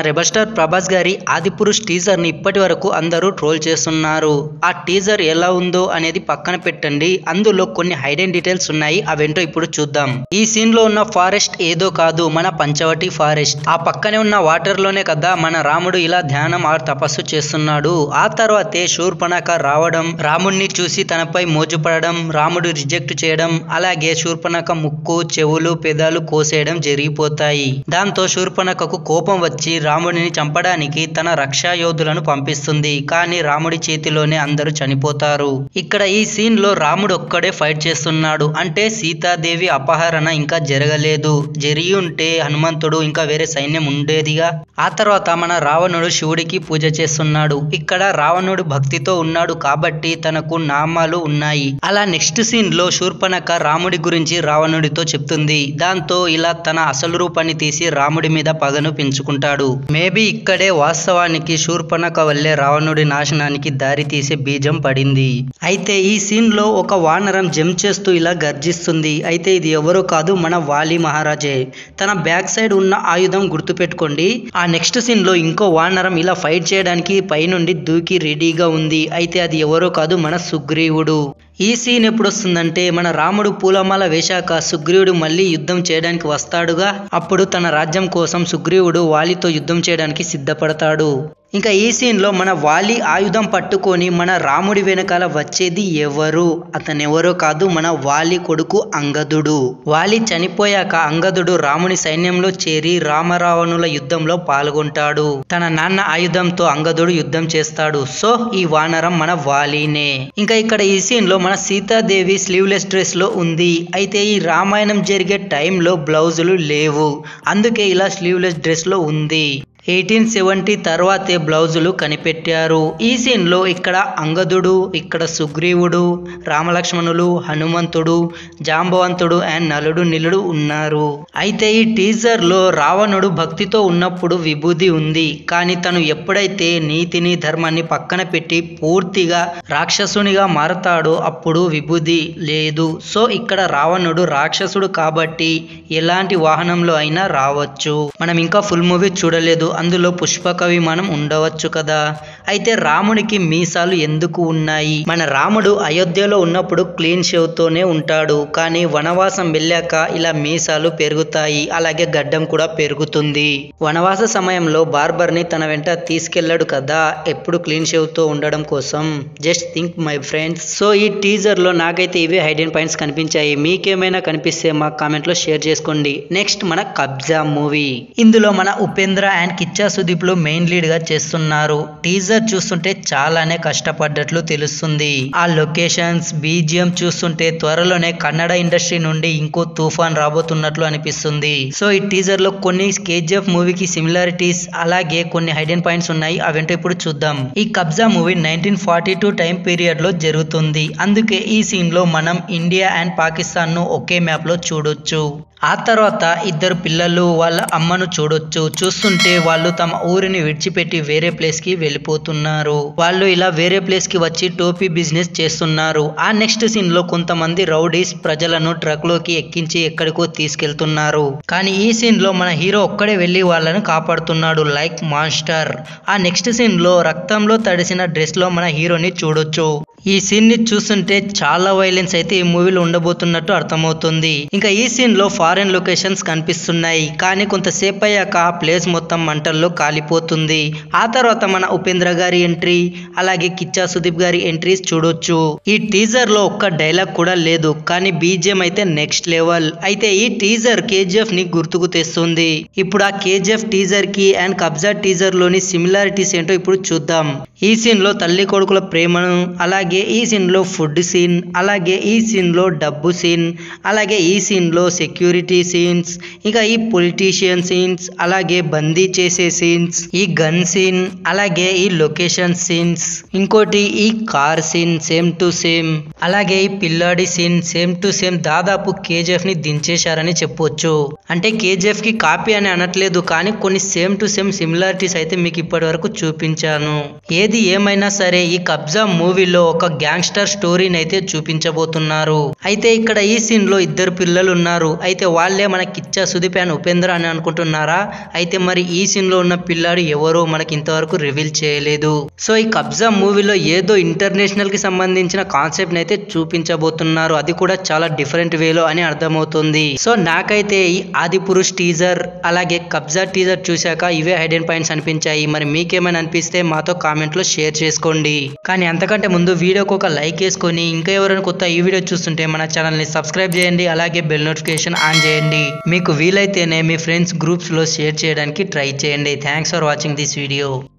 rebel star Prabhas గారి Adipurush teaser ని ఇప్పటి వరకు అందరూ ట్రోల్ చేస్తున్నారు ఆ టీజర్ ఎలా ఉందో అనేది పక్కన పెట్టండి అందులో కొన్ని హైడెన్ డీటెయిల్స్ ఉన్నాయి అవేంటో ఇప్పుడు చూద్దాం ఈ సీన్ లో ఉన్న ఫారెస్ట్ ఏదో కాదు మన పంచవటి ఫారెస్ట్ ఆ పక్కనే ఉన్న వాటర్ లోనే కదా మన రాముడు ఇలా ధ్యానం ఆ తపస్సు చేస్తున్నాడు ఆ తర్వాతే శూర్పణక రావడం రాముడిని చూసి తనపై మోజుపడడం రాముడు రిజెక్ట్ చేయడం అలాగే శూర్పణక ముక్కు చెవులు పెదాలు కోసేయడం జరిగిపోతాయి దాంతో శూర్పణకకు కోపం వచ్చి రాముడిని చంపడానికి తన రక్షా యోధులను పంపిస్తుంది కానీ రాముడి చేతిలోనే అందరూ చనిపోతారు ఇక్కడ ఈ సీన్ లో రాముడు ఒక్కడే ఫైట్ చేస్తున్నాడు అంటే సీతాదేవి అపహరణ ఇంకా జరగలేదు జరిగి ఉంటే హనుమంతుడు ఇంకా వేరే సైన్యం ఉండేదిగా ఆ తర్వాత మన రావణుడు శివుడికి పూజ చేస్తున్నాడు ఇక్కడ రావణుడు భక్తితో ఉన్నాడు కాబట్టి తనకు నామాలు ఉన్నాయి అలా నెక్స్ట్ సీన్ లో శూర్పణక రాముడి గురించి రావణుడితో చెప్తుంది దాంతో ఇలా తన అసలు రూపాన్ని తీసి రాముడి మీద పగను పెంచుకుంటాడు మేబీ ఇక్కడే వాస్తవానికి శూర్పణక వల్లే రావణుడి నాశనానికి దారి తీసే బీజం పడింది అయితే ఈ సీన్ లో ఒక వానరం జంప్ చేస్తూ ఇలా గర్జిస్తుంది అయితే ఇది ఎవరో కాదు మన వాలి మహారాజే తన బ్యాక్ సైడ్ ఉన్న ఆయుధం గుర్తుపెట్టుకోండి ఆ నెక్స్ట్ సీన్ లో ఇంకో వానరం ఇలా ఫైట్ చేయడానికి పైనుండి దూకి రెడీగా ఉంది అయితే అది ఎవరో కాదు మన సుగ్రీవుడు ఈ సీన్ ఎప్పుడు వస్తుందంటే మన రాముడు పూలమాల వేశాక సుగ్రీవుడు మళ్ళీ యుద్ధం చేయడానికి వస్తాడుగా అప్పుడు తన రాజ్యం కోసం సుగ్రీవుడు వాలితో యుద్ధం చేయడానికి సిద్ధపడతాడు ఇంకా ఈ సీన్ లో మన వాలి ఆయుధం పట్టుకొని మన రాముడి వెనకాల వచ్చేది ఎవరు అతను ఎవరో కాదు మన వాలి కొడుకు అంగదుడు వాలి చనిపోయాక అంగదుడు రాముని సైన్యంలో చేరి రామరావణుల యుద్ధంలో పాల్గొంటాడు తన నాన్న ఆయుధంతో అంగదుడు యుద్ధం చేస్తాడు సో ఈ వానరం మన వాలినే ఇంకా ఇక్కడ ఈ సీన్ లో మన సీతాదేవి స్లీవ్లెస్ డ్రెస్ లో ఉంది అయితే ఈ రామాయణం జరిగే టైంలో బ్లౌజులు లేవు అందుకే ఇలా స్లీవ్లెస్ డ్రెస్ లో ఉంది ఎయిటీన్ సెవెంటీ తర్వాతే బ్లౌజులు కనిపెట్టారు ఈ సీన్ లో ఇక్కడ అంగదుడు ఇక్కడ సుగ్రీవుడు రామలక్ష్మణులు హనుమంతుడు జాంబవంతుడు అండ్ నలుడు నిలుడు ఉన్నారు అయితే ఈ టీజర్ లో రావణుడు భక్తితో ఉన్నప్పుడు విభూది ఉంది కానీ తను ఎప్పుడైతే నీతిని ధర్మాన్ని పక్కన పెట్టి పూర్తిగా రాక్షసునిగా మారతాడో అప్పుడు విభూది లేదు సో ఇక్కడ రావణుడు రాక్షసుడు కాబట్టి ఎలాంటి వాహనంలో అయినా రావచ్చు మనం ఇంకా ఫుల్ మూవీ చూడలేదు అందులో పుష్పక విమానం ఉండవచ్చు కదా అయితే రాముడికి మీసాలు ఎందుకు ఉన్నాయి మన రాముడు అయోధ్యలో ఉన్నప్పుడు క్లీన్ షేవ్ తోనే ఉంటాడు కానీ వనవాసం వెళ్ళాక ఇలా మీసాలు పెరుగుతాయి అలాగే గడ్డం కూడా పెరుగుతుంది వనవాస సమయంలో బార్బర్ ని తన వెంట తీసుకెళ్లాడు కదా ఎప్పుడు క్లీన్ షేవ్ తో ఉండడం కోసం just think my friends so ఈ టీజర్ లో నాకైతే ఇవే హైడెన్ పాయింట్స్ కనిపించాయి మీకేమైనా కనిపిస్తే మా కామెంట్ లో షేర్ చేసుకోండి నెక్స్ట్ మన కబ్జా మూవీ ఇందులో మన ఉపేంద్ర అండ్ కిచ్చా సుదీప్ లో మెయిన్ లీడ్ గా చేస్తున్నారు టీజర్ చూస్తుంటే చాలానే కష్టపడ్డట్లు తెలుస్తుంది ఆ లొకేషన్స్ బీజిఎం చూస్తుంటే త్వరలోనే కన్నడ ఇండస్ట్రీ నుండి ఇంకో తుఫాన్ రాబోతున్నట్లు అనిపిస్తుంది సో ఈ టీజర్ లో కొన్ని కేజీఎఫ్ మూవీకి సిమిలారిటీస్ అలాగే కొన్ని హైడెన్ పాయింట్స్ ఉన్నాయి అవేంటో ఇప్పుడు చూద్దాం ఈ Kabzaa movie nineteen forty two time period లో జరుగుతుంది అందుకే ఈ సీన్ లో మనం ఇండియా అండ్ పాకిస్తాన్ ను ఒకే మ్యాప్ లో చూడొచ్చు ఆ తర్వాత ఇద్దరు పిల్లలు వాళ్ళ అమ్మను చూడొచ్చు చూస్తుంటే వాళ్ళు తమ ఊరిని విడిచిపెట్టి వేరే ప్లేస్ కి వెళ్ళిపోతున్నారు వాళ్ళు ఇలా వేరే ప్లేస్ కి వచ్చి టోపీ బిజినెస్ చేస్తున్నారు ఆ నెక్స్ట్ సీన్ లో కొంతమంది రౌడీస్ ప్రజలను ట్రక్ లోకి ఎక్కించి ఎక్కడికో తీసుకెళ్తున్నారు కానీ ఈ సీన్ లో మన హీరో ఒక్కడే వెళ్లి వాళ్ళని కాపాడుతున్నాడు లైక్ మాస్టర్ ఆ నెక్స్ట్ సీన్ లో రక్తంలో తడిసిన డ్రెస్ లో మన హీరోని చూడొచ్చు ఈ సీన్ ని చూస్తుంటే చాలా వైలెన్స్ అయితే ఈ మూవీలో ఉండబోతున్నట్టు అర్థమవుతుంది ఇంకా ఈ సీన్ లో ఫారెన్ లొకేషన్స్ కనిపిస్తున్నాయి కానీ కొంతసేపు అయ్యాక ఆ ప్లేస్ మొత్తం మంటల్లో కాలిపోతుంది ఆ తర్వాత మన ఉపేంద్ర గారి ఎంట్రీ అలాగే కిచ్చా సుదీప్ గారి ఎంట్రీస్ చూడొచ్చు ఈ టీజర్ లో ఒక్క డైలాగ్ కూడా లేదు కానీ బీజిఎం అయితే నెక్స్ట్ లెవెల్ అయితే ఈ టీజర్ కేజీఎఫ్ ని గుర్తుకు తెస్తుంది ఇప్పుడు ఆ కేజీఎఫ్ టీజర్ కి అండ్ కబ్జా టీజర్ లోని సిమిలారిటీస్ ఏంటో ఇప్పుడు చూద్దాం ఈ సీన్ లో తల్లి కొడుకుల ప్రేమను అలాగే ఈ సీన్ లో ఫుడ్ సీన్ అలాగే ఈ సీన్ లో డబ్బు సీన్ అలాగే ఈ సీన్ లో సెక్యూరిటీ సీన్స్ ఇంకా ఈ పొలిటీషియన్ సీన్స్ అలాగే బందీ చేసే సీన్స్ ఈ గన్ సీన్ అలాగే ఈ లొకేషన్ సీన్స్ ఇంకోటి ఈ car scene same to same అలాగే ఈ పిల్లాడి సీన్ సేమ్ టు సేమ్ దాదాపు కేజీఎఫ్ ని దించేశారని చెప్పొచ్చు అంటే కేజీఎఫ్ కి కాపీ అని అనట్లేదు కానీ కొన్ని సేమ్ టు సేమ్ సిమిలారిటీస్ అయితే మీకు ఇప్పటి వరకు చూపించాను ఏది ఏమైనా సరే ఈ కబ్జా మూవీలో ఒక గ్యాంగ్స్టర్ స్టోరీని అయితే చూపించబోతున్నారు అయితే ఇక్కడ ఈ సీన్ లో ఇద్దరు పిల్లలు ఉన్నారు అయితే వాళ్ళే మన కిచ్చ అచ్చా సుదీప్ అండ్ ఉపేంద్ర అని అనుకుంటున్నారా అయితే మరి ఈ సీన్ లో ఉన్న పిల్లాడు ఎవరో మనకి ఇంతవరకు రివీల్ చేయలేదు సో ఈ కబ్జా మూవీలో ఏదో ఇంటర్నేషనల్ కి సంబంధించిన కాన్సెప్ట్ అయితే చూపించబోతున్నారు అది కూడా చాలా డిఫరెంట్ వేలో అని అర్థమవుతుంది సో నాకైతే ఈ ఆది పురుష్ టీజర్ అలాగే కబ్జా టీజర్ చూశాక ఇవే హైడెన్ పాయింట్స్ అనిపించాయి మరి మీకేమైనా అనిపిస్తే మాతో కామెంట్ లో షేర్ చేసుకోండి కానీ అంతకంటే ముందు వీడియోకి ఒక లైక్ వేసుకొని ఇంకా ఎవరైనా కొత్త ఈ వీడియో చూస్తుంటే మన ఛానల్ ని సబ్స్క్రైబ్ చేయండి అలాగే బెల్ నోటిఫికేషన్ ఆన్ చేయండి మీకు వీలైతేనే మీ ఫ్రెండ్స్ గ్రూప్స్ లో షేర్ చేయడానికి ట్రై చేయండి thanks for watching this video